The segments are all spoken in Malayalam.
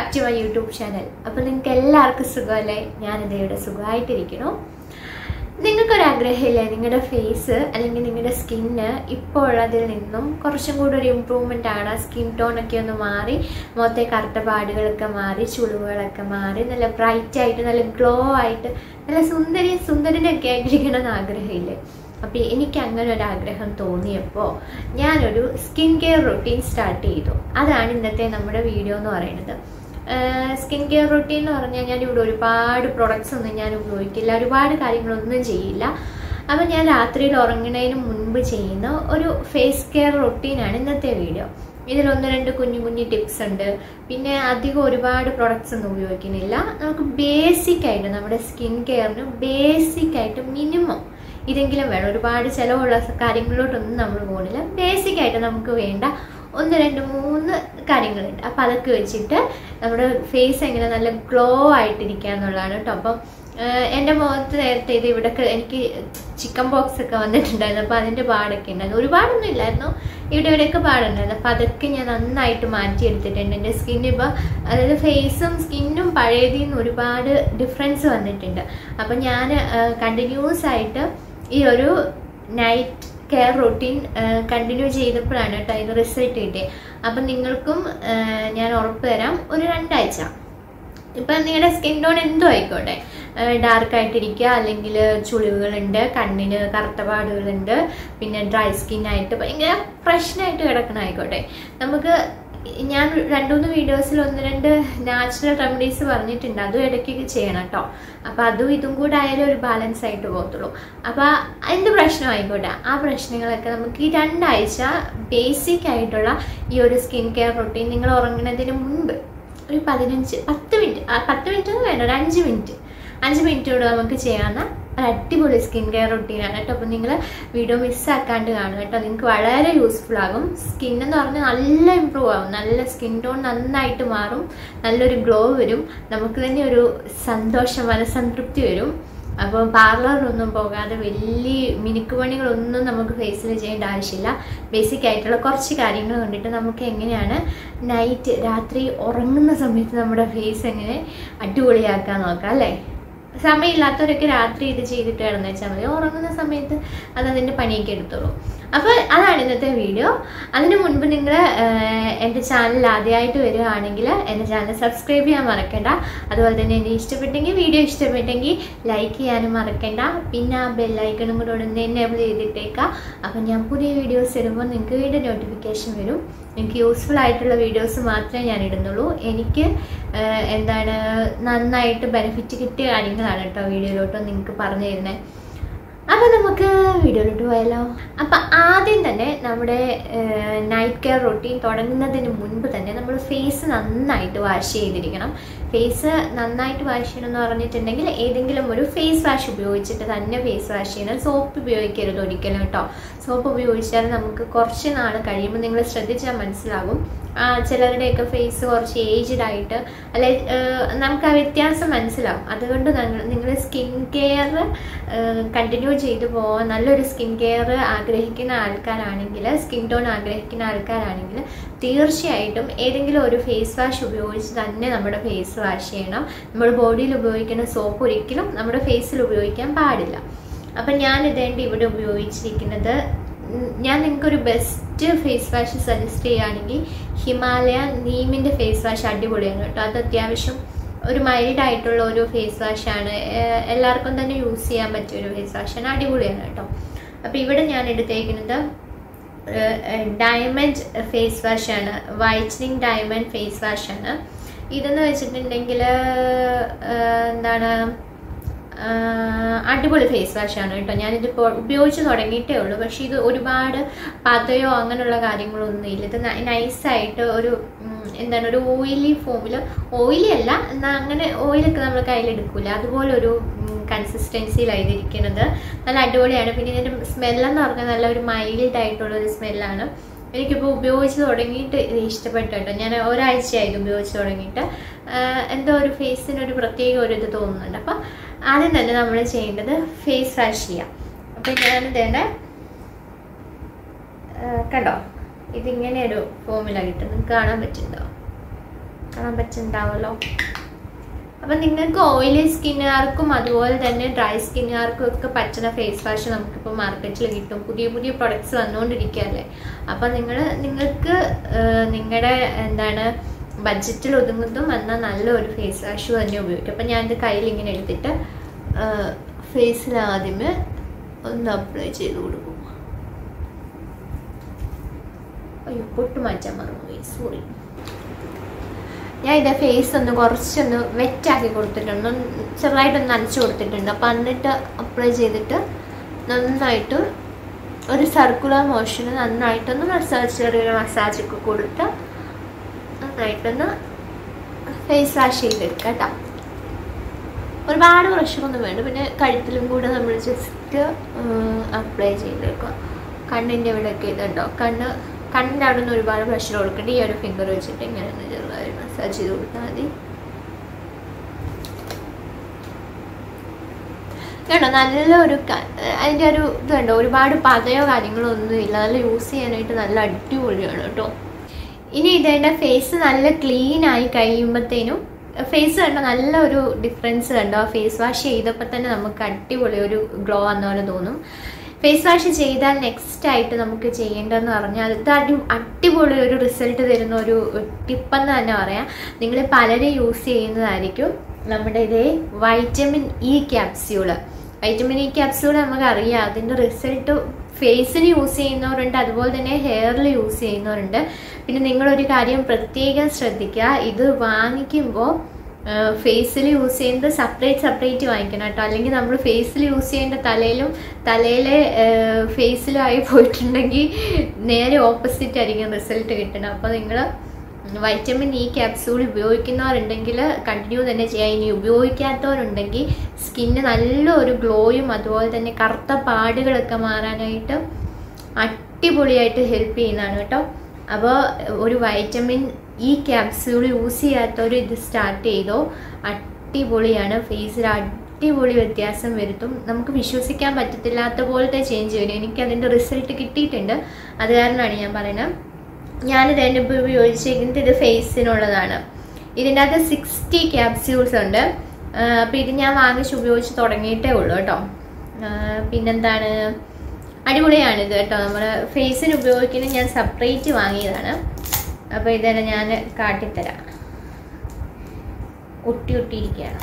back to my YouTube channel അപ്പോൾ നിങ്ങൾക്ക് എല്ലാവർക്കും സുഖമല്ലേ ഞാനിത് ഇവിടെ സുഖമായിട്ടിരിക്കണു നിങ്ങൾക്കൊരാഗ്രഹമില്ലേ നിങ്ങളുടെ ഫേസ് അല്ലെങ്കിൽ നിങ്ങളുടെ സ്കിന്ന് ഇപ്പോൾ ഉള്ളതിൽ നിന്നും കുറച്ചും കൂടി ഒരു ഇമ്പ്രൂവ്മെൻ്റ് ആണ് സ്കിൻ ടോണൊക്കെ ഒന്ന് മാറി മുഖത്തെ കറുത്ത പാടുകളൊക്കെ മാറി ചുളിവുകളൊക്കെ മാറി നല്ല ബ്രൈറ്റ് ആയിട്ട് നല്ല ഗ്ലോ ആയിട്ട് നല്ല സുന്ദരി സുന്ദരനൊക്കെ ആയിട്ടിരിക്കണമെന്ന് ആഗ്രഹമില്ലേ അപ്പോൾ എനിക്ക് അങ്ങനെ ഒരു ആഗ്രഹം തോന്നിയപ്പോൾ ഞാനൊരു സ്കിൻ കെയർ റൊട്ടീൻ സ്റ്റാർട്ട് ചെയ്തു അതാണ് ഇന്നത്തെ നമ്മുടെ വീഡിയോ എന്ന് പറയുന്നത് സ്കിൻ കെയർ റൊട്ടീൻ എന്ന് പറഞ്ഞാൽ ഞാൻ ഇവിടെ ഒരുപാട് പ്രൊഡക്ട്സ് ഒന്നും ഞാൻ ഉപയോഗിക്കില്ല ഒരുപാട് കാര്യങ്ങളൊന്നും ചെയ്യില്ല അപ്പം ഞാൻ രാത്രിയിൽ ഉറങ്ങുന്നതിന് മുൻപ് ചെയ്യുന്ന ഒരു ഫേസ് കെയർ റൊട്ടീനാണ് ഇന്നത്തെ വീഡിയോ ഇതിൽ ഒന്ന് രണ്ട് കുഞ്ഞു കുഞ്ഞു ടിപ്സ് ഉണ്ട് പിന്നെ അധികം ഒരുപാട് പ്രൊഡക്ട്സ് ഒന്നും ഉപയോഗിക്കുന്നില്ല നമുക്ക് ബേസിക് ആയിട്ട് നമ്മുടെ സ്കിൻ കെയറിന് ബേസിക് ആയിട്ട് മിനിമം ഇതെങ്കിലും വേണം ഒരുപാട് ചിലവുള്ള കാര്യങ്ങളിലോട്ടൊന്നും നമ്മൾ പോകുന്നില്ല ബേസിക് ആയിട്ട് നമുക്ക് വേണ്ട ഒന്ന് രണ്ട് മൂന്ന് കാര്യങ്ങളുണ്ട് അപ്പം അതൊക്കെ വെച്ചിട്ട് നമ്മുടെ ഫേസ് എങ്ങനെ നല്ല ഗ്ലോ ആയിട്ടിരിക്കുക എന്നുള്ളതാണ് കേട്ടോ അപ്പം എൻ്റെ മുഖത്ത് നേരത്തെ ഇത് ഇവിടെയൊക്കെ എനിക്ക് ചിക്കൻ ബോക്സ് ഒക്കെ വന്നിട്ടുണ്ടായിരുന്നു അപ്പോൾ അതിൻ്റെ പാടൊക്കെ ഉണ്ടായിരുന്നു ഒരുപാടൊന്നും ഇല്ലായിരുന്നു ഇവിടെ ഇവിടെയൊക്കെ പാടുണ്ടായിരുന്നു അപ്പോൾ അതൊക്കെ ഞാൻ നന്നായിട്ട് മാറ്റിയെടുത്തിട്ടുണ്ട് എൻ്റെ സ്കിൻ ഇപ്പോൾ അതായത് ഫേസും സ്കിന്നും പഴയതിൽ നിന്ന് ഒരുപാട് ഡിഫറൻസ് വന്നിട്ടുണ്ട് അപ്പം ഞാൻ കണ്ടിന്യൂസ് ആയിട്ട് ഈ ഒരു നൈറ്റ് കെയർ റൊട്ടീൻ കണ്ടിന്യൂ ചെയ്തപ്പോഴാണ് കേട്ടോ അതിന് റിസൾട്ട് കിട്ടിയത് അപ്പം നിങ്ങൾക്കും ഞാൻ ഉറപ്പ് തരാം ഒരു രണ്ടാഴ്ച ഇപ്പം നിങ്ങളുടെ സ്കിൻ ടോൺ എന്തോ ആയിക്കോട്ടെ ഡാർക്ക് ആയിട്ടിരിക്കുക അല്ലെങ്കിൽ ചുളിവുകളുണ്ട് കണ്ണിന് കറുത്ത പാടുകളുണ്ട് പിന്നെ ഡ്രൈ സ്കിൻ ആയിട്ട് ഭയങ്കര ഫ്രഷനായിട്ട് കിടക്കണ ആയിക്കോട്ടെ നമുക്ക് ഞാൻ രണ്ടുമൂന്ന് വീഡിയോസിൽ ഒന്ന് രണ്ട് നാച്ചുറൽ റെമഡീസ് പറഞ്ഞിട്ടുണ്ട് അതും ഇടയ്ക്കൊക്കെ ചെയ്യണം കേട്ടോ അപ്പോൾ അതും ഇതും കൂടെ ആയാലും ഒരു ബാലൻസ് ആയിട്ട് പോകത്തുള്ളൂ അപ്പോൾ എന്ത് പ്രശ്നം ആയിക്കോട്ടെ ആ പ്രശ്നങ്ങളൊക്കെ നമുക്ക് ഈ രണ്ടാഴ്ച ബേസിക് ആയിട്ടുള്ള ഈ ഒരു സ്കിൻ കെയർ റൊട്ടീൻ നിങ്ങൾ ഉറങ്ങുന്നതിന് മുൻപ് ഒരു പതിനഞ്ച് പത്ത് മിനിറ്റ് പത്ത് മിനിറ്റ് ഒന്നും വേണ്ട ഒരു അഞ്ച് മിനിറ്റ് അഞ്ച് മിനിറ്റ് കൊണ്ട് നമുക്ക് ചെയ്യാവുന്ന ഒരു അടിപൊളി സ്കിൻ കെയർ റൊട്ടീനാണ് കേട്ടോ അപ്പോൾ നിങ്ങൾ വീഡിയോ മിസ്സാക്കാണ്ട് കാണുക കേട്ടോ നിങ്ങൾക്ക് വളരെ യൂസ്ഫുൾ ആകും സ്കിൻ എന്ന് പറഞ്ഞാൽ നല്ല ഇമ്പ്രൂവ് ആകും നല്ല സ്കിൻ ടോൺ നന്നായിട്ട് മാറും നല്ലൊരു ഗ്ലോ വരും നമുക്ക് തന്നെ ഒരു സന്തോഷം മനസ്സംതൃപ്തി വരും അപ്പോൾ പാർലറിലൊന്നും പോകാതെ വലിയ മിനുക്കുപണികളൊന്നും നമുക്ക് ഫേസിൽ ചെയ്യേണ്ട ആവശ്യമില്ല ബേസിക് ആയിട്ടുള്ള കുറച്ച് കാര്യങ്ങൾ കണ്ടിട്ട് നമുക്ക് എങ്ങനെയാണ് നൈറ്റ് രാത്രി ഉറങ്ങുന്ന സമയത്ത് നമ്മുടെ ഫേസ് എങ്ങനെ അടിപൊളിയാക്കാൻ നോക്കാം അല്ലേ സമയമില്ലാത്തവരൊക്കെ രാത്രി ഇത് ചെയ്തിട്ട് കിടന്നു വെച്ചാൽ മതി ഉറങ്ങുന്ന സമയത്ത് അത് അതിൻ്റെ പണിയൊക്കെ എടുത്തോളൂ അപ്പോൾ അതാണ് ഇന്നത്തെ വീഡിയോ അതിനു മുൻപ് നിങ്ങൾ എൻ്റെ ചാനൽ ആദ്യമായിട്ട് വരികയാണെങ്കിൽ എൻ്റെ ചാനൽ സബ്സ്ക്രൈബ് ചെയ്യാൻ മറക്കണ്ട അതുപോലെ തന്നെ എന്നെ ഇഷ്ടപ്പെട്ടെങ്കിൽ വീഡിയോ ഇഷ്ടപ്പെട്ടെങ്കിൽ ലൈക്ക് ചെയ്യാനും മറക്കണ്ട പിന്നെ ആ ബെല്ലൈക്കണും കൂടെ ഒന്ന് എനേബിൾ ചെയ്തിട്ടേക്കാം അപ്പം ഞാൻ പുതിയ വീഡിയോസ് ഇടുമ്പോൾ നിങ്ങൾക്ക് വീണ്ടും നോട്ടിഫിക്കേഷൻ വരും എനിക്ക് യൂസ്ഫുൾ ആയിട്ടുള്ള വീഡിയോസ് മാത്രമേ ഞാൻ ഇടുന്നുള്ളൂ എനിക്ക് എന്താണ് നന്നായിട്ട് ബെനിഫിറ്റ് കിട്ടിയ കാര്യങ്ങളാണ് കേട്ടോ വീഡിയോയിലോട്ട് നിങ്ങൾക്ക് പറഞ്ഞു തരുന്നത് അപ്പോൾ നമുക്ക് വീഡിയോയിലോട്ട് പോയാലോ അപ്പം ആദ്യം തന്നെ നമ്മുടെ നൈറ്റ് കെയർ റൊട്ടീൻ തുടങ്ങുന്നതിന് മുൻപ് തന്നെ നമ്മൾ ഫേസ് നന്നായിട്ട് വാഷ് ചെയ്തിരിക്കണം ഫേസ് നന്നായിട്ട് വാഷ് ചെയ്യണം എന്ന് പറഞ്ഞിട്ടുണ്ടെങ്കിൽ ഏതെങ്കിലും ഒരു ഫേസ് വാഷ് ഉപയോഗിച്ചിട്ട് തന്നെ ഫേസ് വാഷ് ചെയ്യണം സോപ്പ് ഉപയോഗിക്കരുത് ഒരിക്കലും കേട്ടോ സോപ്പ് ഉപയോഗിച്ചാൽ നമുക്ക് കുറച്ച് നാൾ കഴിയുമ്പോൾ നിങ്ങൾ ശ്രദ്ധിച്ചാൽ മനസ്സിലാകും ചിലരുടെയൊക്കെ ഫേസ് കുറച്ച് ഏജ്ഡ് ആയിട്ട് അല്ലെ നമുക്ക് ആ വ്യത്യാസം മനസ്സിലാവും അതുകൊണ്ട് നിങ്ങൾ സ്കിൻ കെയർ കണ്ടിന്യൂ ചെയ്തു പോകാൻ നല്ലൊരു സ്കിൻ കെയർ ആഗ്രഹിക്കുന്ന ആൾക്കാരാണെങ്കിൽ സ്കിൻ ടോൺ ആഗ്രഹിക്കുന്ന ആൾക്കാരാണെങ്കിൽ തീർച്ചയായിട്ടും ഏതെങ്കിലും ഒരു ഫേസ് വാഷ് ഉപയോഗിച്ച് തന്നെ നമ്മുടെ ഫേസ് വാഷ് ചെയ്യണം നമ്മൾ ബോഡിയിൽ ഉപയോഗിക്കുന്ന സോപ്പ് ഒരിക്കലും നമ്മുടെ ഫേസിൽ ഉപയോഗിക്കാൻ പാടില്ല അപ്പം ഞാൻ ഇതേണ്ട ഇവിടെ ഉപയോഗിച്ചിരിക്കുന്നത് ഞാൻ നിങ്ങൾക്കൊരു ബെസ്റ്റ് ഫേസ് വാഷ് സജസ്റ്റ് ചെയ്യുകയാണെങ്കിൽ ഹിമാലയ നീമിൻ്റെ ഫേസ് വാഷ് അടിപൊളിയാണ് കേട്ടോ അത് അത്യാവശ്യം ഒരു മൈൽഡ് ആയിട്ടുള്ള ഒരു ഫേസ് വാഷാണ് എല്ലാവർക്കും തന്നെ യൂസ് ചെയ്യാൻ പറ്റിയ ഒരു ഫേസ് വാഷാണ് അടിപൊളിയാണ് കേട്ടോ അപ്പോൾ ഇവിടെ ഞാൻ എടുത്തേക്കുന്നത് ഡയമണ്ട് ഫേസ് വാഷാണ് വൈറ്റനിങ് ഡയമണ്ട് ഫേസ് വാഷാണ് ഇതെന്ന് വെച്ചിട്ടുണ്ടെങ്കിൽ എന്താണ് അടിപൊളി ഫേസ് വാഷാണ് കേട്ടോ ഞാനിതിപ്പോൾ ഉപയോഗിച്ച് തുടങ്ങിയിട്ടേ ഉള്ളൂ പക്ഷേ ഇത് ഒരുപാട് പതയോ അങ്ങനെയുള്ള കാര്യങ്ങളൊന്നും ഇല്ല ഇത് നൈസായിട്ട് ഒരു എന്താണ് ഒരു ഓയിലി ഫോമിൽ ഓയിലി അല്ല എന്നാൽ അങ്ങനെ ഓയിലൊക്കെ നമ്മൾ കയ്യിലെടുക്കില്ല അതുപോലെ ഒരു കൺസിസ്റ്റൻസിയിലായിരിക്കുന്നത് നല്ല അടിപൊളിയാണ് പിന്നെ ഇതിൻ്റെ സ്മെല്ലെന്ന് പറഞ്ഞാൽ നല്ല ഒരു മൈൽഡ് ആയിട്ടുള്ള ഒരു സ്മെല്ലാണ് എനിക്കിപ്പോൾ ഉപയോഗിച്ച് തുടങ്ങിയിട്ട് ഇത് ഇഷ്ടപ്പെട്ടു കേട്ടോ ഞാൻ ഒരാഴ്ചയായി ഉപയോഗിച്ച് തുടങ്ങിയിട്ട് എന്തോ ഒരു ഫേസിന് ഒരു പ്രത്യേക ഒരു ഇത് തോന്നുന്നുണ്ട് അപ്പം ആദ്യം തന്നെ നമ്മൾ ചെയ്യേണ്ടത് ഫേസ് വാഷ് ചെയ്യാം അപ്പം ഞാനിതേണ്ട കണ്ടോ ഇതിങ്ങനെ ഒരു ഫോമിലാണ് കിട്ടുന്നത് നിങ്ങൾക്ക് കാണാൻ പറ്റുന്നുണ്ടോ കാണാൻ പറ്റുന്നുണ്ടാവുമല്ലോ അപ്പം നിങ്ങൾക്ക് ഓയിലി സ്കിന്നുകാർക്കും അതുപോലെ തന്നെ ഡ്രൈ സ്കിന്നുകാർക്കും ഒക്കെ പറ്റുന്ന ഫേസ് വാഷ് നമുക്കിപ്പോൾ മാർക്കറ്റിൽ കിട്ടും പുതിയ പുതിയ പ്രൊഡക്ട്സ് വന്നുകൊണ്ടിരിക്കുകയല്ലേ അപ്പം നിങ്ങൾ നിങ്ങൾക്ക് നിങ്ങളുടെ എന്താണ് ബഡ്ജറ്റിൽ ഒതുങ്ങുന്നതും എന്നാൽ നല്ലൊരു ഫേസ് വാഷ് തന്നെ ഉപയോഗിക്കും അപ്പം ഞാനിത് കയ്യിൽ ഇങ്ങനെ എടുത്തിട്ട് ഫേസിൽ ആദ്യമേ ഒന്ന് അപ്ലൈ ചെയ്ത് കൊടുക്കും അയ്യോ പൊട്ട് മാറ്റാൻ മറന്നുപോയി സോറി ഞാൻ ഇത് ഫേസ് ഒന്ന് കുറച്ചൊന്ന് വെറ്റാക്കി കൊടുത്തിട്ടുണ്ട് ഒന്ന് ചെറുതായിട്ടൊന്ന് നനച്ച് കൊടുത്തിട്ടുണ്ട് അപ്പം എന്നിട്ട് അപ്ലൈ ചെയ്തിട്ട് നന്നായിട്ട് ഒരു സർക്കുലർ മോഷന് നന്നായിട്ടൊന്ന് മസാജ് ചെറിയൊരു മസാജൊക്കെ കൊടുത്ത് നന്നായിട്ടൊന്ന് ഫേസ് വാഷ് ചെയ്തെടുക്കാം കേട്ടോ ഒരുപാട് പ്രഷറൊന്നും വേണ്ട പിന്നെ കഴുത്തിലും കൂടെ നമ്മൾ ജസ്റ്റ് അപ്ലൈ ചെയ്തെടുക്കുക കണ്ണിൻ്റെ ഇവിടെയൊക്കെ ഇതുണ്ടോ കണ്ണ് കണ്ണിൻ്റെ അവിടെ നിന്ന് ഒരുപാട് പ്രഷർ കൊടുക്കേണ്ട ഈ ഒരു ഫിംഗർ വെച്ചിട്ട് ഇങ്ങനെ ഒന്ന് ചെറുതായി മസാജ് ചെയ്ത് കൊടുത്താൽ മതി കേട്ടോ നല്ലൊരു അതിൻ്റെ ഒരു ഇത് കണ്ടോ ഒരുപാട് പതയോ കാര്യങ്ങളോ ഒന്നുമില്ല നല്ല യൂസ് ചെയ്യാനായിട്ട് നല്ല അടിപൊളിയാണ് കേട്ടോ ഇനി ഇതേണ്ട ഫേസ് നല്ല ക്ലീൻ ആയി കഴിയുമ്പോഴത്തേനും ഫേസ് കണ്ടോ നല്ല ഒരു ഡിഫറൻസ് കണ്ടോ ഫേസ് വാഷ് ചെയ്തപ്പോൾ തന്നെ നമുക്ക് അടിപൊളി ഒരു ഗ്ലോ വന്ന പോലെ തോന്നും ഫേസ് വാഷ് ചെയ്താൽ നെക്സ്റ്റ് ആയിട്ട് നമുക്ക് ചെയ്യേണ്ടതെന്ന് പറഞ്ഞാൽ ഇത് അടി അടിപൊളി ഒരു റിസൾട്ട് തരുന്ന ഒരു ടിപ്പെന്ന് തന്നെ പറയാം നിങ്ങൾ പലരും യൂസ് ചെയ്യുന്നതായിരിക്കും നമ്മുടെ ഇതേ vitamin E capsule vitamin E capsule നമുക്കറിയാം അതിൻ്റെ റിസൾട്ട് ഫേസിന് യൂസ് ചെയ്യുന്നവരുണ്ട് അതുപോലെ തന്നെ ഹെയറിൽ യൂസ് ചെയ്യുന്നവരുണ്ട് പിന്നെ നിങ്ങളൊരു കാര്യം പ്രത്യേകം ശ്രദ്ധിക്കുക ഇത് വാങ്ങിക്കുമ്പോൾ ഫേസിൽ യൂസ് ചെയ്യുന്നത് സെപ്പറേറ്റ് സെപ്പറേറ്റ് വാങ്ങിക്കണം കേട്ടോ അല്ലെങ്കിൽ നമ്മൾ ഫേസിൽ യൂസ് ചെയ്യേണ്ട തലയിലും തലയിലെ ഫേസിലും ആയി പോയിട്ടുണ്ടെങ്കിൽ നേരെ ഓപ്പോസിറ്റ് ആയിരിക്കും റിസൾട്ട് കിട്ടണം അപ്പോൾ നിങ്ങൾ വൈറ്റമിൻ ഇ ക്യാപ്സൂൾ ഉപയോഗിക്കുന്നവരുണ്ടെങ്കിൽ കണ്ടിന്യൂ തന്നെ ചെയ്യാം ഇനി ഉപയോഗിക്കാത്തവരുണ്ടെങ്കിൽ സ്കിന്ന് നല്ലൊരു ഗ്ലോയും അതുപോലെ തന്നെ കറുത്ത പാടുകളൊക്കെ മാറാനായിട്ട് അടിപൊളിയായിട്ട് ഹെൽപ്പ് ചെയ്യുന്നതാണ് കേട്ടോ അപ്പോൾ ഒരു വൈറ്റമിൻ ഈ ക്യാപ്സ്യൂൾ യൂസ് ചെയ്യാത്തവർ ഇത് സ്റ്റാർട്ട് ചെയ്തോ അടിപൊളിയാണ് ഫേസിൽ അടിപൊളി വ്യത്യാസം വരുത്തും നമുക്ക് വിശ്വസിക്കാൻ പറ്റത്തില്ലാത്ത പോലത്തെ ചേഞ്ച് വരും എനിക്ക് അതിൻ്റെ റിസൾട്ട് കിട്ടിയിട്ടുണ്ട് അത് കാരണമാണ് ഞാൻ പറയുന്നത് ഞാനിത് എൻ്റെ ഇപ്പോൾ ഉപയോഗിച്ചിരിക്കുന്നത് ഇത് ഫേസിനുള്ളതാണ് ഇതിൻ്റെ അകത്ത് സിക്സ്റ്റി ക്യാപ്സ്യൂൾസ് ഉണ്ട് അപ്പോൾ ഇത് ഞാൻ വാങ്ങിച്ച് ഉപയോഗിച്ച് തുടങ്ങിയിട്ടേ ഉള്ളൂ കേട്ടോ പിന്നെന്താണ് അടിപൊളിയാണ് ഇത് കേട്ടോ നമ്മൾ ഫേസിന് ഉപയോഗിക്കുന്നത് ഞാൻ സെപ്പറേറ്റ് വാങ്ങിയതാണ് അപ്പോൾ ഇതെല്ലാം ഞാൻ കാട്ടിത്തരാം ഒട്ടി ഒട്ടിയിരിക്കുകയാണ്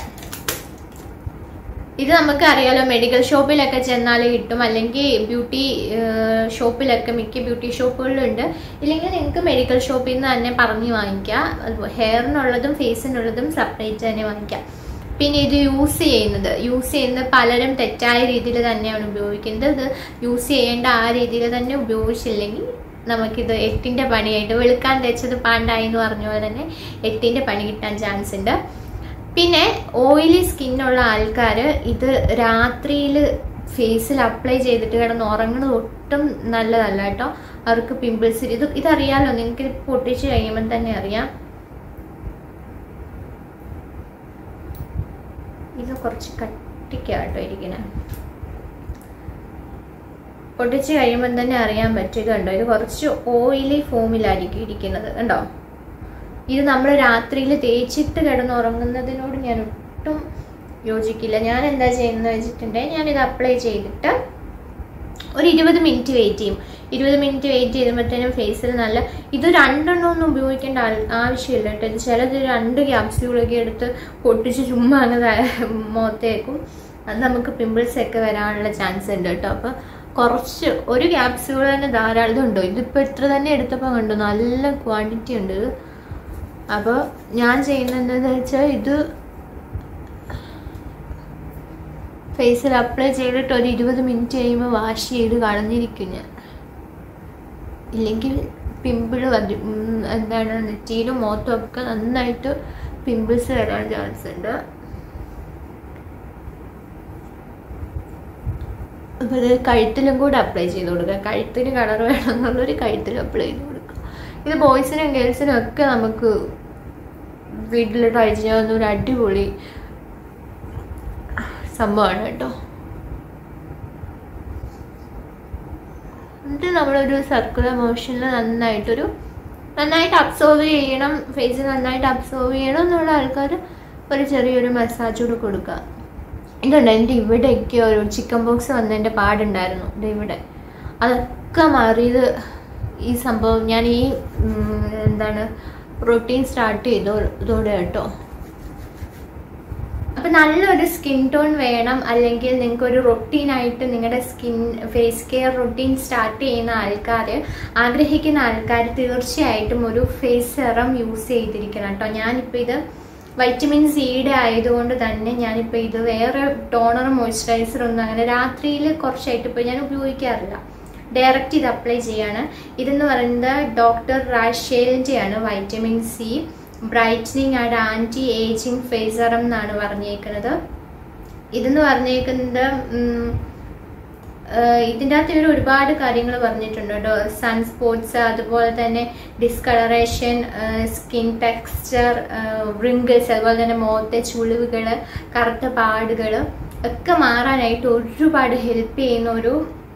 ഇത് നമുക്ക് അറിയാലോ മെഡിക്കൽ ഷോപ്പിലൊക്കെ ചെന്നാൽ കിട്ടും അല്ലെങ്കിൽ ബ്യൂട്ടി ഷോപ്പിലൊക്കെ മിക്ക ബ്യൂട്ടി ഷോപ്പുകളിലുണ്ട് ഇല്ലെങ്കിൽ നിങ്ങൾക്ക് മെഡിക്കൽ ഷോപ്പിൽ നിന്ന് തന്നെ പറഞ്ഞ് വാങ്ങിക്കാം ഹെയറിനുള്ളതും ഫേസിനുള്ളതും സെപ്പറേറ്റ് തന്നെ വാങ്ങിക്കാം പിന്നെ ഇത് യൂസ് ചെയ്യുന്നത് യൂസ് ചെയ്യുന്നത് പലരും തെറ്റായ രീതിയിൽ തന്നെയാണ് ഉപയോഗിക്കുന്നത് ഇത് യൂസ് ചെയ്യേണ്ട ആ രീതിയിൽ തന്നെ ഉപയോഗിച്ചില്ലെങ്കിൽ നമുക്കിത് എട്ടിൻ്റെ പണിയായിട്ട് വെളുക്കാൻ തേച്ചത് പാണ്ടായി എന്ന് പറഞ്ഞ പോലെ തന്നെ എട്ടിൻ്റെ പണി കിട്ടാൻ ചാൻസ് ഉണ്ട് പിന്നെ ഓയിലി സ്കിന്നുള്ള ആൾക്കാർ ഇത് രാത്രിയിൽ ഫേസിൽ അപ്ലൈ ചെയ്തിട്ട് കിടന്ന് ഉറങ്ങുന്നത് ഒട്ടും നല്ലതല്ല കേട്ടോ അവർക്ക് പിമ്പിൾസ് ഇത് ഇതറിയാലോ നിങ്ങൾക്ക് പൊട്ടിച്ച് കഴിയുമ്പോൾ തന്നെ അറിയാം ഇത് കുറച്ച് കട്ടിക്കാട്ടോ ഇരിക്കണേ പൊട്ടിച്ച് കഴിയുമ്പോൾ തന്നെ അറിയാൻ പറ്റും ഇത് കണ്ടോ ഇത് കുറച്ച് ഓയിലി ഫോമിലായിരിക്കും ഇരിക്കുന്നത് കണ്ടോ ഇത് നമ്മൾ രാത്രിയിൽ തേച്ചിട്ട് കിടന്നുറങ്ങുന്നതിനോട് ഞാൻ ഒട്ടും യോജിക്കില്ല ഞാൻ എന്താ ചെയ്യുന്നത് വെച്ചിട്ടുണ്ടെങ്കിൽ ഞാനിത് അപ്ലൈ ചെയ്തിട്ട് ഒരു ഇരുപത് മിനിറ്റ് വെയിറ്റ് ചെയ്യും ഇരുപത് മിനിറ്റ് വെയിറ്റ് ചെയ്യുമ്പോഴത്തേനും ഫേസിൽ നല്ല ഇത് രണ്ടെണ്ണം ഒന്നും ഉപയോഗിക്കേണ്ട ആവശ്യമില്ല കേട്ടോ ഇത് ചിലത് രണ്ട് ക്യാപ്സ്യൂളൊക്കെ എടുത്ത് പൊട്ടിച്ച് ചുമ്മാ അങ്ങ് മുഖത്തേക്കും അത് നമുക്ക് പിമ്പിൾസ് ഒക്കെ വരാനുള്ള ചാൻസ് ഉണ്ട് കേട്ടോ അപ്പോൾ കുറച്ച് ഒരു ക്യാപ്സ്യൂൾ തന്നെ ധാരാളം ഉണ്ടോ ഇതിപ്പോൾ ഇത്ര തന്നെ എടുത്തപ്പോൾ കണ്ടു നല്ല ക്വാണ്ടിറ്റി ഉണ്ട് അപ്പോൾ ഞാൻ ചെയ്യുന്നതെന്ന് വെച്ചാൽ ഇത് ഫേസിൽ അപ്ലൈ ചെയ്തിട്ട് ഒരു ഇരുപത് മിനിറ്റ് കഴിയുമ്പോൾ വാഷ് ചെയ്ത് കളഞ്ഞിരിക്കും ഞാൻ ഇല്ലെങ്കിൽ പിമ്പിൾ വരും എന്താണ് നെറ്റിയിലും മുഖത്തും ഒക്കെ നന്നായിട്ട് പിമ്പിൾസ് വരാൻ ചാൻസ് ഉണ്ട് അപ്പോൾ ഇത് കഴുത്തിലും കൂടെ അപ്ലൈ ചെയ്ത് കൊടുക്കുക കഴുത്തിന് കളർ വേണമെന്നുള്ളൊരു കഴുത്തിൽ അപ്ലൈ ചെയ്ത് കൊടുക്കുക ഇത് ബോയ്സിനും ഗേൾസിനും ഒക്കെ നമുക്ക് വീട്ടിൽ ട്രൈ ചെയ്യാവുന്ന ഒരു അടിപൊളി സംഭവമാണ് കേട്ടോ എന്നിട്ട് നമ്മളൊരു സർക്കുലർ മോഷനിൽ നന്നായിട്ടൊരു നന്നായിട്ട് അബ്സോർവ് ചെയ്യണം ഫേസ് നന്നായിട്ട് അബ്സോർവ് ചെയ്യണം എന്നുള്ള ആൾക്കാർ ഒരു ചെറിയൊരു മസാജ് കൂടെ കൊടുക്കുക ഇതുണ്ട് എൻ്റെ ഇവിടെയൊക്കെ ഒരു ചിക്കൻ ബോക്സ് വന്നതിൻ്റെ പാടുണ്ടായിരുന്നു ഇത് ഇവിടെ അതൊക്കെ മാറിയത് ഈ സംഭവം ഞാൻ ഈ ഉം, എന്താണ് റൊട്ടീൻ സ്റ്റാർട്ട് ചെയ്തോ ഇതോടെ കേട്ടോ അപ്പം നല്ലൊരു സ്കിൻ ടോൺ വേണം അല്ലെങ്കിൽ നിങ്ങൾക്ക് ഒരു റൊട്ടീനായിട്ട് നിങ്ങളുടെ skin face care routine start ചെയ്യുന്ന ആൾക്കാർ ആഗ്രഹിക്കുന്ന ആൾക്കാർ തീർച്ചയായിട്ടും ഒരു ഫേസ് സെറം യൂസ് ചെയ്തിരിക്കണം കേട്ടോ ഞാനിപ്പോൾ ഇത് വൈറ്റമിൻ സിയുടെ ആയതുകൊണ്ട് തന്നെ ഞാനിപ്പോൾ ഇത് വേറെ ടോണർ മോയ്സ്ചറൈസർ ഒന്നും അങ്ങനെ രാത്രിയിൽ കുറച്ചായിട്ട് ഇപ്പോൾ ഞാൻ ഉപയോഗിക്കാറില്ല ഡയറക്റ്റ് ഇത് അപ്ലൈ ചെയ്യാണ് ഇതെന്ന് പറയുന്നത് ഡോക്ടർ റാഷേലിൻ്റെയാണ് vitamin C brightening and anti ageing face serum എന്നാണ് പറഞ്ഞേക്കുന്നത് ഇതെന്ന് പറഞ്ഞേക്കുന്നത് ഉം, ഏഹ് ഇതിൻ്റെ അകത്ത് ഇവർ ഒരുപാട് കാര്യങ്ങൾ പറഞ്ഞിട്ടുണ്ട് കേട്ടോ സൺ സ്പോട്സ് അതുപോലെ തന്നെ ഡിസ്കളറേഷൻ സ്കിൻ ടെക്സ്ചർ റിങ്കിൾസ് അതുപോലെ തന്നെ മുഖത്തെ ചുളിവുകൾ കറുത്ത പാടുകൾ ഒക്കെ മാറാനായിട്ട് ഒരുപാട് ഹെൽപ്പ് ചെയ്യുന്ന ഒരു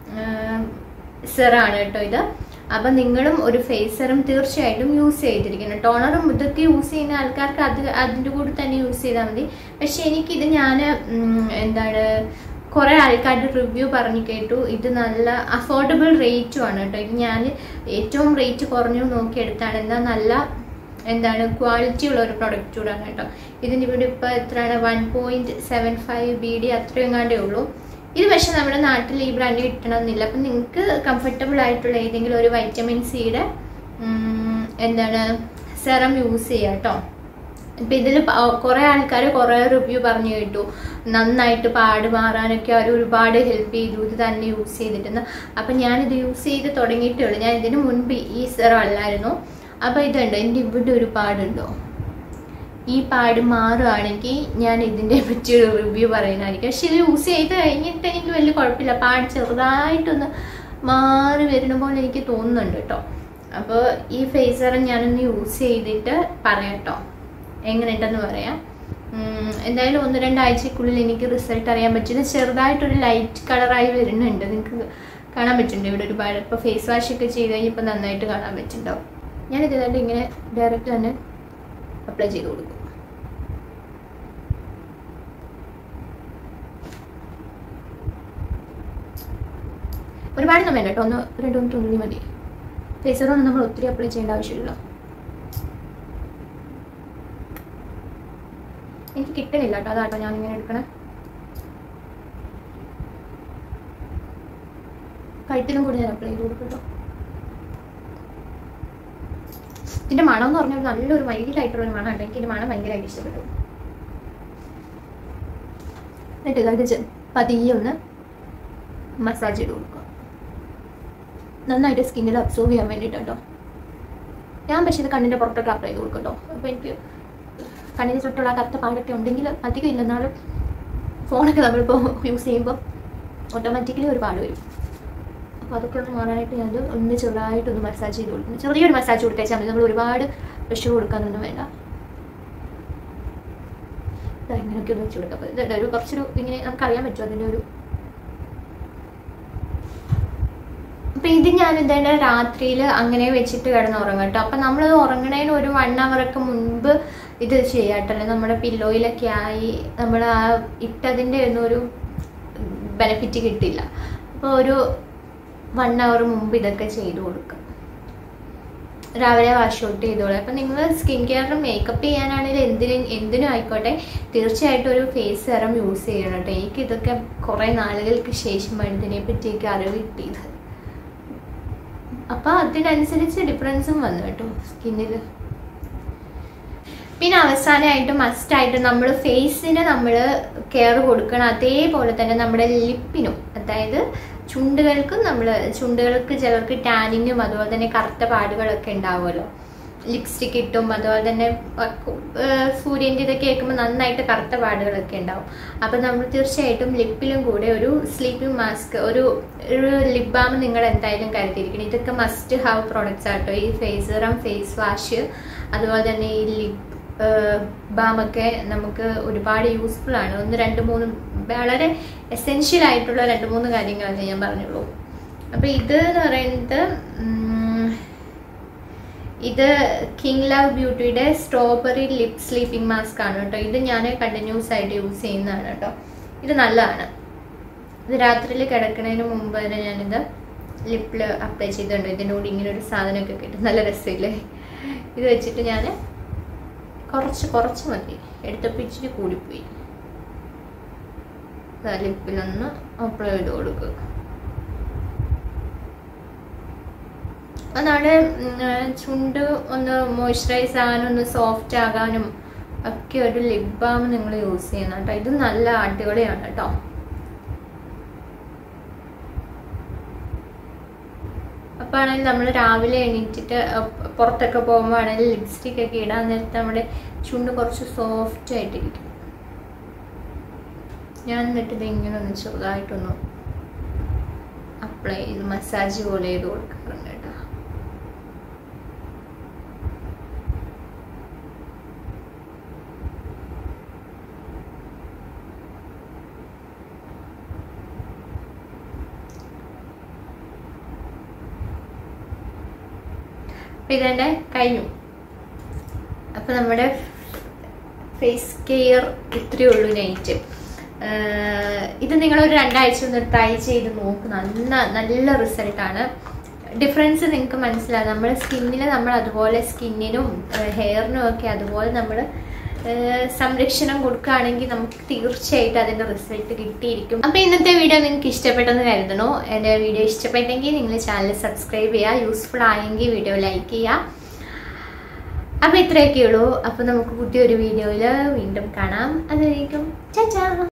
സെറാണ് കേട്ടോ ഇത് അപ്പം നിങ്ങളും ഒരു ഫേസ് സെറും തീർച്ചയായിട്ടും യൂസ് ചെയ്തിരിക്കണം ടോണറും ഇതൊക്കെ യൂസ് ചെയ്യുന്ന ആൾക്കാർക്ക് അത് അതിൻ്റെ കൂടെ തന്നെ യൂസ് ചെയ്താൽ മതി പക്ഷെ എനിക്കിത് ഞാൻ എന്താണ് കുറേ ആൾക്കാരുടെ റിവ്യൂ പറഞ്ഞു കേട്ടു ഇത് നല്ല അഫോർഡബിൾ റേറ്റും ആണ് കേട്ടോ ഇത് ഞാൻ ഏറ്റവും റേറ്റ് കുറഞ്ഞു നോക്കിയെടുത്താണ് എന്നാൽ നല്ല എന്താണ് ക്വാളിറ്റി ഉള്ള ഒരു പ്രൊഡക്റ്റ് കൂടാണ് കേട്ടോ ഇതിന് ഇവിടെ ഇപ്പോൾ എത്രയാണ് one point seven five B D അത്രയും കണ്ടേ ഉള്ളൂ ഇത് പക്ഷെ നമ്മുടെ നാട്ടിൽ ഈ ബ്രാൻഡ് കിട്ടണമെന്നില്ല അപ്പം നിങ്ങൾക്ക് കംഫർട്ടബിൾ ആയിട്ടുള്ള ഏതെങ്കിലും ഒരു വൈറ്റമിൻ സിയുടെ എന്താണ് സെറം യൂസ് ചെയ്യാം കേട്ടോ ഇപ്പം ഇതിൽ കുറേ ആൾക്കാർ കുറേ റിവ്യൂ പറഞ്ഞു കേട്ടു നന്നായിട്ട് പാട് മാറാനൊക്കെ അവർ ഒരുപാട് ഹെൽപ്പ് ചെയ്തു ഇത് തന്നെ യൂസ് ചെയ്തിട്ടുണ്ട് അപ്പം ഞാനിത് യൂസ് ചെയ്ത് തുടങ്ങിയിട്ടേ ഉള്ളൂ ഞാൻ ഇതിന് മുൻപ് ഈ സെറം അല്ലായിരുന്നു അപ്പോൾ ഇതുണ്ട് എൻ്റെ ഇവിടെ ഒരു പാടുണ്ടോ ഈ പാട് മാറുകയാണെങ്കിൽ ഞാൻ ഇതിൻ്റെ പറ്റി ഒരു റിവ്യൂ പറയുന്നതായിരിക്കും പക്ഷെ ഇത് യൂസ് ചെയ്ത് കഴിഞ്ഞിട്ട് എനിക്ക് വലിയ കുഴപ്പമില്ല പാട് ചെറുതായിട്ടൊന്ന് മാറി വരുന്ന പോലെ എനിക്ക് തോന്നുന്നുണ്ട് കേട്ടോ അപ്പോൾ ഈ ഫേസർ ഞാനൊന്ന് യൂസ് ചെയ്തിട്ട് പറയാം കേട്ടോ എങ്ങനെയുണ്ടെന്ന് പറയാം ഉം, എന്തായാലും ഒന്ന് രണ്ടാഴ്ചക്കുള്ളിൽ എനിക്ക് റിസൾട്ട് അറിയാൻ പറ്റുന്നത് ചെറുതായിട്ടൊരു ലൈറ്റ് കളറായി വരുന്നുണ്ട് നിങ്ങൾക്ക് കാണാൻ പറ്റുന്നുണ്ട് ഇവിടെ ഒരുപാട് ഇപ്പോൾ ഫേസ് വാഷ് ഒക്കെ ചെയ്ത് കഴിഞ്ഞപ്പോൾ നന്നായിട്ട് കാണാൻ പറ്റുന്നുണ്ടാവും ഞാനിത് ഏതാണ്ട് ഇങ്ങനെ ഡയറക്റ്റ് തന്നെ അപ്ലൈ ചെയ്ത് കൊടുക്കും ഒരുപാടൊന്നും വേണ്ട കേട്ടോ ഒന്ന് രണ്ട് മൂന്ന് തുള്ളി മതി ഫേസറൊന്നും നമ്മൾ ഒത്തിരി അപ്ലൈ ചെയ്യേണ്ട ആവശ്യമില്ല എനിക്ക് കിട്ടണില്ല കേട്ടോ അതാട്ടോ ഞാൻ ഇങ്ങനെ എടുക്കണേ കഴുത്തിലും കൂടി ഞാൻ അപ്ലൈ ചെയ്ത് കൊടുക്കും കേട്ടോ ഇതിന്റെ മണം എന്ന് പറഞ്ഞാൽ നല്ലൊരു മൈൽഡായിട്ടുള്ള ഒരു മണമുണ്ട് എനിക്ക് ഇതിന്റെ മണം ഭയങ്കരമായിട്ട് ഇഷ്ടപ്പെട്ടു എന്നിട്ട് ഇതായിട്ട് ചെ- പതിയെ ഒന്ന് മസാജ് ചെയ്ത് കൊടുക്കുക നന്നായിട്ട് സ്കിന്നിൽ അബ്സോർവ് ചെയ്യാൻ വേണ്ടിയിട്ട് കേട്ടോ ഞാൻ പക്ഷേ ഇത് കണ്ണിൻ്റെ പുറത്തൊക്കെ അപ്ലൈ ചെയ്ത് കൊടുക്കും കേട്ടോ അപ്പോൾ എനിക്ക് കണ്ണിന് ചുറ്റുള്ള ആ കറുത്ത പാടൊക്കെ ഉണ്ടെങ്കിൽ അധികം ഇല്ലെന്നാലും ഫോണൊക്കെ നമ്മളിപ്പോൾ യൂസ് ചെയ്യുമ്പോൾ ഓട്ടോമാറ്റിക്കലി ഒരു പാട് വരും അപ്പോൾ അതൊക്കെ ഒന്ന് മാറാനായിട്ട് ഞാൻ ഒന്ന് ചെറുതായിട്ടൊന്ന് മസാജ് ചെയ്ത് കൊടുക്കുന്നു ചെറിയൊരു മസാജ് കൊടുത്തേച്ചാൽ മതി നമ്മൾ ഒരുപാട് പ്രഷർ കൊടുക്കാനൊന്നും വേണ്ട ദാ ഇങ്ങനെയൊക്കെ ഒന്ന് വെച്ച് കൊടുക്കാം അപ്പോൾ ഇത് ഒരു കുറച്ചൊരു ഇങ്ങനെ നമുക്കറിയാൻ പറ്റും അതിൻ്റെ ഒരു അപ്പൊ ഇത് ഞാൻ എന്താണ് രാത്രിയിൽ അങ്ങനെ വെച്ചിട്ട് കിടന്ന് ഉറങ്ങും കേട്ടോ അപ്പൊ നമ്മൾ ഉറങ്ങണതിന് ഒരു വൺ ഒക്കെ മുൻപ് ഇത് ചെയ്യാട്ടല്ലേ നമ്മുടെ പില്ലോയിലൊക്കെ ആയി നമ്മൾ ആ ഇട്ടതിൻ്റെ ഒന്നും ഒരു ബെനിഫിറ്റ് കിട്ടില്ല അപ്പോൾ ഒരു വൺ അവർ മുമ്പ് ഇതൊക്കെ ചെയ്തു കൊടുക്കുക രാവിലെ വാഷ് ഔട്ട് ചെയ്തോളൂ അപ്പം നിങ്ങൾ സ്കിൻ കെയറിന് മേക്കപ്പ് ചെയ്യാനാണെങ്കിലും എന്തിനും എന്തിനും ആയിക്കോട്ടെ തീർച്ചയായിട്ടും ഒരു ഫേസ് സെറം യൂസ് ചെയ്യണം കേട്ടോ എനിക്ക് ഇതൊക്കെ കുറേ നാളുകൾക്ക് ശേഷമാണ് ഇതിനെ പറ്റിയൊക്കെ അറിവ് കിട്ടിയത് അപ്പോൾ അതിനനുസരിച്ച് ഡിഫറൻസും വന്നു കേട്ടോ സ്കിന്നിൽ പിന്നെ അവസാനമായിട്ട് മസ്റ്റായിട്ട് നമ്മൾ ഫേസിന് നമ്മൾ കെയർ കൊടുക്കണം അതേപോലെ തന്നെ നമ്മുടെ ലിപ്പിനും അതായത് ചുണ്ടുകൾക്കും നമ്മൾ ചുണ്ടുകൾക്ക് ചിലർക്ക് ടാനിങ്ങും അതുപോലെ തന്നെ കറുത്ത പാടുകളൊക്കെ ഉണ്ടാവുമല്ലോ ലിപ്സ്റ്റിക് ഇട്ടും അതുപോലെ തന്നെ ഏർ സൂര്യൻ്റെ ഇതൊക്കെ കേൾക്കുമ്പോൾ നന്നായിട്ട് കറുത്ത പാടുകളൊക്കെ ഉണ്ടാവും അപ്പം നമ്മൾ തീർച്ചയായിട്ടും ലിപ്പിലും കൂടെ ഒരു സ്ലീപ്പിംഗ് മാസ്ക് ഒരു ഒരു ലിപ് ബാം നിങ്ങൾ എന്തായാലും കരുതിയിരിക്കണം ഇതൊക്കെ മസ്റ്റ് ഹാവ് പ്രോഡക്റ്റ്സ് ആട്ടോ ഈ ഫേസറും ഫേസ് വാഷ് അതുപോലെ തന്നെ ഈ ലിപ് ബാമൊക്കെ നമുക്ക് ഒരുപാട് യൂസ്ഫുൾ ആണ് ഒന്ന് രണ്ട് മൂന്ന് വളരെ എസെൻഷ്യൽ ആയിട്ടുള്ള രണ്ട് മൂന്ന് കാര്യങ്ങളല്ലേ ഞാൻ പറഞ്ഞുള്ളൂ അപ്പോൾ ഇത് എന്ന് പറയുന്നത് ഉം, ഇത് കിങ് ലവ് ബ്യൂട്ടിയുടെ സ്ട്രോബെറി ലിപ് സ്ലീപ്പിംഗ് മാസ്ക് ആണ് കേട്ടോ ഇത് ഞാൻ കണ്ടിന്യൂസ് ആയിട്ട് യൂസ് ചെയ്യുന്നതാണ് കേട്ടോ ഇത് നല്ലതാണ് ഇത് രാത്രിയിൽ കിടക്കുന്നതിന് മുമ്പ് തന്നെ ഞാനിത് ലിപ്പിൽ അപ്ലൈ ചെയ്തിട്ടുണ്ട് ഇതിൻ്റെ കൂടി ഇങ്ങനെ ഒരു സാധനമൊക്കെ കിട്ടും നല്ല രസമില്ലേ ഇത് വെച്ചിട്ട് ഞാൻ കുറച്ച് കുറച്ച് മതി എടുത്തപ്പോൾ ഇച്ചിരി കൂടിപ്പോയി ദാ ലിപ്പിലൊന്ന് അപ്ലൈ ചെയ്ത് കൊടുക്കുക അപ്പോൾ നമ്മുടെ ഉം, ചുണ്ട് ഒന്ന് മോയ്സ്ചറൈസ് ആകാനും ഒന്ന് സോഫ്റ്റ് ആകാനും ഒക്കെ ഒരു ലിപ് ബാം നിങ്ങൾ യൂസ് ചെയ്യുന്ന കേട്ടോ ഇത് നല്ല അടിപൊളിയാണ് കേട്ടോ അപ്പോൾ ആണെങ്കിൽ നമ്മൾ രാവിലെ എണീറ്റിട്ട് അഹ് പുറത്തൊക്കെ പോകുമ്പോൾ ആണെങ്കിൽ ലിപ്സ്റ്റിക് ഒക്കെ ഇടാൻ നേരത്തെ നമ്മുടെ ചുണ്ട് കുറച്ച് സോഫ്റ്റ് ആയിട്ടിരിക്കും ഞാൻ എന്നിട്ട് ഇത് ഇങ്ങനെ ഒന്ന് ചെറുതായിട്ടൊന്ന് അപ്ലൈ ചെയ്ത് മസാജ് പോലെ ചെയ്ത് കൊടുക്കാറുണ്ട് കേട്ടോ അപ്പം ഇതെൻ്റെ കഴിഞ്ഞു അപ്പം നമ്മുടെ ഫേസ് കെയർ ഇത്രയേ ഉള്ളൂ നൈറ്റ് ഇത് നിങ്ങളൊരു രണ്ടാഴ്ച ഒന്ന് ട്രൈ ചെയ്ത് നോക്ക് നല്ല നല്ല റിസൾട്ടാണ് ഡിഫറൻസ് നിങ്ങൾക്ക് മനസ്സിലാകും നമ്മുടെ സ്കിന്നിൽ നമ്മൾ അതുപോലെ സ്കിന്നിനും ഹെയറിനും ഒക്കെ അതുപോലെ നമ്മൾ സംരക്ഷണം കൊടുക്കുകയാണെങ്കിൽ നമുക്ക് തീർച്ചയായിട്ടും അതിൻ്റെ റിസൾട്ട് കിട്ടിയിരിക്കും അപ്പോൾ ഇന്നത്തെ വീഡിയോ നിങ്ങൾക്ക് ഇഷ്ടപ്പെട്ടെന്ന് കരുതണോ എൻ്റെ വീഡിയോ ഇഷ്ടപ്പെട്ടെങ്കിൽ നിങ്ങൾ ചാനൽ സബ്സ്ക്രൈബ് ചെയ്യുക യൂസ്ഫുൾ ആയെങ്കിൽ വീഡിയോ ലൈക്ക് ചെയ്യുക അപ്പോൾ ഇത്രയൊക്കെ ഉള്ളൂ അപ്പോൾ നമുക്ക് പുതിയൊരു വീഡിയോയിൽ വീണ്ടും കാണാം അതുവരേക്കും ചാ